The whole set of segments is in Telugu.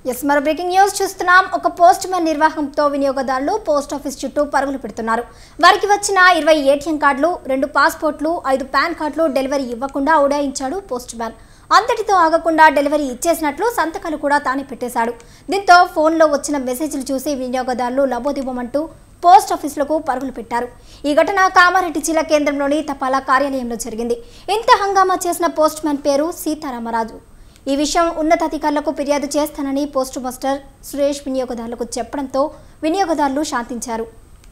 ఎస్ మరో బ్రేకింగ్ న్యూస్ చూస్తున్నాం ఒక పోస్ట్ మ్యాన్ నిర్వాహంతో వినియోగదారులు పోస్ట్ ఆఫీస్ చుట్టూ పరుగులు పెడుతున్నారు వారికి వచ్చిన ఇరవై ఏటీఎం కార్డులు రెండు పాస్పోర్ట్లు ఐదు పాన్ కార్డులు డెలివరీ ఇవ్వకుండా ఉడాయించాడు పోస్ట్ మ్యాన్ అంతటితో ఆగకుండా డెలివరీ ఇచ్చేసినట్లు సంతకాలు కూడా తానే పెట్టేశాడు దీంతో ఫోన్లో వచ్చిన మెసేజ్లు చూసి వినియోగదారులు లబోదిబోమంటూ పోస్ట్ ఆఫీసులకు పరుగులు పెట్టారు ఈ ఘటన కామారెడ్డి జిల్లా కేంద్రంలోని తపాలా కార్యాలయంలో జరిగింది ఇంత హంగామా చేసిన పోస్ట్ మ్యాన్ పేరు సీతారామరాజు ఈ విషయం ఉన్నతాధికారులకు ఫిర్యాదు చేస్తానని పోస్ట్ మాస్టర్ సురేష్ వినియోగదారులకు చెప్పడంతో వినియోగదారులు శాంతించారు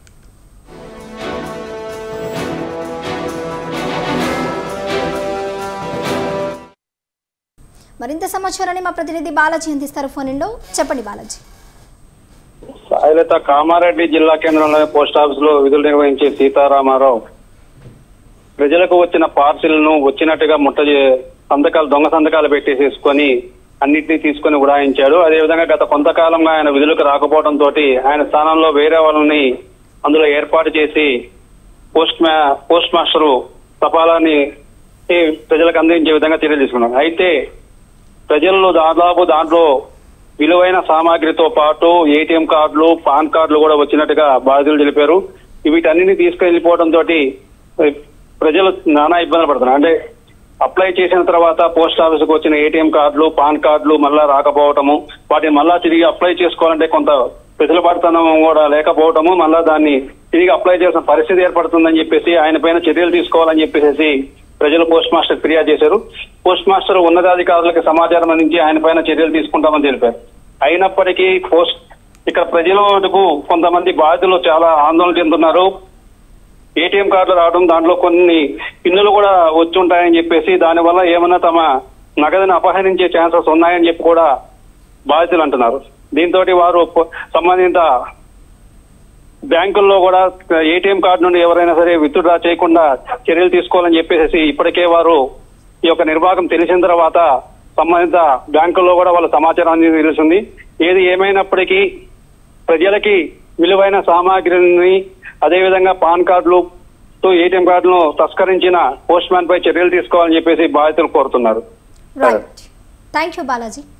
మరింత సమాచారాన్ని మా ప్రతినిధి బాలాజీ అందిస్తారు ఫోన్ లో చెప్పండి బాలాజీ సాయిలత కామారెడ్డి జిల్లా కేంద్రంలోని పోస్ట్ ఆఫీస్ లో విధులు నిర్వహించే సీతారామారావు ప్రజలకు వచ్చిన పార్సిల్ను వచ్చినట్టుగా ముట్ట చే- సంతకాలు దొంగ సంతకాలు పెట్టేసేసుకొని అన్నిటినీ తీసుకొని ఉడాయించాడు అదేవిధంగా గత కొంతకాలంగా ఆయన విధులకు రాకపోవడం తోటి ఆయన స్థానంలో వేరే వాళ్ళని అందులో ఏర్పాటు చేసి పోస్ట్ మా పోస్ట్ మాస్టరు తపాలాన్ని ఈ ప్రజలకు అందించే విధంగా చర్యలు తీసుకున్నారు అయితే ప్రజల్లో దాదాపు దాంట్లో విలువైన సామాగ్రితో పాటు ఏటీఎం కార్డులు పాన్ కార్డులు కూడా వచ్చినట్టుగా బాధితులు తెలిపారు వీటన్నిటిని తీసుకెళ్లిపోవడం తోటి ప్రజలు నానా ఇబ్బందులు పడుతున్నారు అంటే అప్లై చేసిన తర్వాత పోస్ట్ ఆఫీస్ కు వచ్చిన ఏటీఎం కార్డులు పాన్ కార్డులు మళ్ళా రాకపోవటము వాటిని మళ్ళా తిరిగి అప్లై చేసుకోవాలంటే కొంత పడుతనం కూడా లేకపోవటము మళ్ళా దాన్ని తిరిగి అప్లై చేసిన పరిస్థితి ఏర్పడుతుందని చెప్పేసి ఆయన పైన చర్యలు తీసుకోవాలని చెప్పేసి ప్రజలు పోస్ట్ మాస్టర్ ఫిర్యాదు చేశారు పోస్ట్ మాస్టర్ ఉన్నతాధికారులకు సమాచారం అందించి ఆయన పైన చర్యలు తీసుకుంటామని తెలిపారు అయినప్పటికీ పోస్ట్ ఇక్కడ ప్రజలకు కొంతమంది బాధితులు చాలా ఆందోళన చెందుతున్నారు ఏటీఎం కార్డులు రావడం దాంట్లో కొన్ని పిన్నులు కూడా వచ్చి ఉంటాయని చెప్పేసి దానివల్ల ఏమన్నా తమ నగదుని అపహరించే ఛాన్సెస్ ఉన్నాయని చెప్పి కూడా బాధితులు అంటున్నారు దీంతో వారు పొ- సంబంధిత బ్యాంకుల్లో కూడా ఏటీఎం కార్డు నుండి ఎవరైనా సరే విత్డ్రా చేయకుండా చర్యలు తీసుకోవాలని చెప్పేసి ఇప్పటికే వారు ఈ యొక్క నిర్వాహకం తెలిసిన తర్వాత సంబంధిత బ్యాంకుల్లో కూడా వాళ్ళ సమాచారాన్ని తెలిసింది ఏది ఏమైనప్పటికీ ప్రజలకి విలువైన సామాగ్రిని అదేవిధంగా పాన్ కార్డులు తో ఏటీఎం కార్డులను తస్కరించిన పోస్ట్ మ్యాన్ పై చర్యలు తీసుకోవాలని చెప్పేసి బాధితులు కోరుతున్నారు రైట్ థ్యాంక్ యూ బాలాజీ